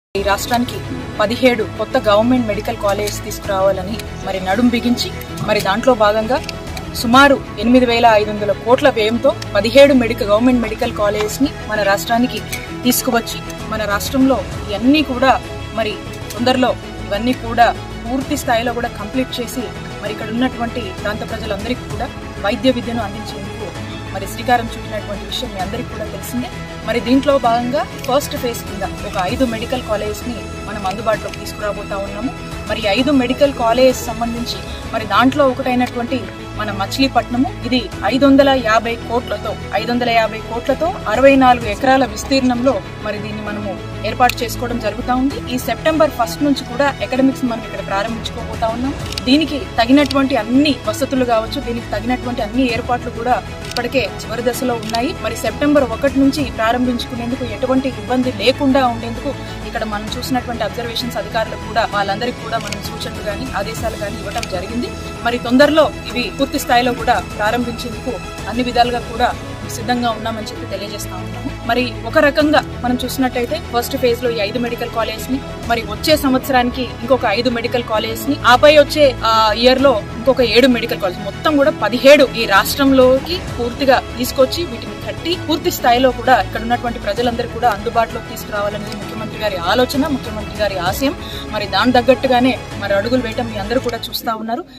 ఈ రాష్ట్రానికి పదిహేడు కొత్త గవర్నమెంట్ మెడికల్ కాలేజ్ తీసుకురావాలని మరి నడుం బిగించి మరి దాంట్లో భాగంగా సుమారు ఎనిమిది వేల ఐదు వందల కోట్ల వ్యయంతో పదిహేడు మెడికల్ గవర్నమెంట్ మెడికల్ కాలేజ్ ని మన రాష్ట్రానికి తీసుకువచ్చి మన రాష్ట్రంలో ఇవన్నీ కూడా మరి తొందరలో ఇవన్నీ కూడా పూర్తి స్థాయిలో కూడా కంప్లీట్ చేసి మరి ఇక్కడ ఉన్నటువంటి ప్రాంత ప్రజలందరికీ కూడా వైద్య విద్యను అందించేందుకు మరి శ్రీకారం చుట్టినటువంటి విషయం మీ అందరికీ కూడా తెలిసిందే మరి దీంట్లో భాగంగా ఫస్ట్ ఫేజ్ కింద ఒక ఐదు మెడికల్ కాలేజ్ ని మనం అందుబాటులోకి తీసుకురాబోతా ఉన్నాము మరి ఈ ఐదు మెడికల్ కాలేజ్ సంబంధించి మరి దాంట్లో ఒకటైనటువంటి మన మచిలీపట్నము ఇది ఐదు వందల యాభై కోట్లతో ఐదు వందల యాభై కోట్లతో అరవై నాలుగు ఎకరాల విస్తీర్ణంలో మరి దీన్ని మనము ఏర్పాటు చేసుకోవడం జరుగుతా ఉంది ఈ సెప్టెంబర్ ఫస్ట్ నుంచి కూడా అకాడమిక్స్ మనం ఇక్కడ ప్రారంభించుకోబోతా ఉన్నాం దీనికి తగినటువంటి అన్ని వసతులు కావచ్చు దీనికి తగినటువంటి అన్ని ఏర్పాట్లు కూడా ఇప్పటికే చివరి దశలో ఉన్నాయి మరి సెప్టెంబర్ ఒకటి నుంచి ప్రారంభించుకునేందుకు ఎటువంటి ఇబ్బంది లేకుండా ఉండేందుకు ఇక్కడ మనం చూసినటువంటి అబ్జర్వేషన్స్ అధికారులకు కూడా వాళ్ళందరికీ కూడా మనం సూచనలు కానీ ఆదేశాలు కానీ ఇవ్వడం జరిగింది మరి తొందరలో ఇవి పూర్తి స్థాయిలో కూడా ప్రారంభించేందుకు అన్ని విధాలుగా కూడా సిద్ధంగా ఉన్నామని చెప్పి తెలియజేస్తా ఉన్నాము మరి ఒక రకంగా మనం చూసినట్టయితే ఫస్ట్ ఫేజ్ లో ఈ ఐదు మెడికల్ కాలేజ్ ని మరి వచ్చే సంవత్సరానికి ఇంకొక ఐదు మెడికల్ కాలేజ్ ని ఆపై వచ్చే ఇయర్ లో ఇంకొక ఏడు మెడికల్ కాలేజ్ మొత్తం కూడా పదిహేడు ఈ రాష్ట్రంలోకి పూర్తిగా తీసుకొచ్చి వీటిని కట్టి పూర్తి స్థాయిలో కూడా ఇక్కడ ఉన్నటువంటి ప్రజలందరూ కూడా అందుబాటులోకి తీసుకురావాలనేది ముఖ్యమంత్రి గారి ఆలోచన ముఖ్యమంత్రి గారి ఆశయం మరి దాని తగ్గట్టుగానే మరి అడుగులు వేయటం మీ అందరూ కూడా చూస్తా ఉన్నారు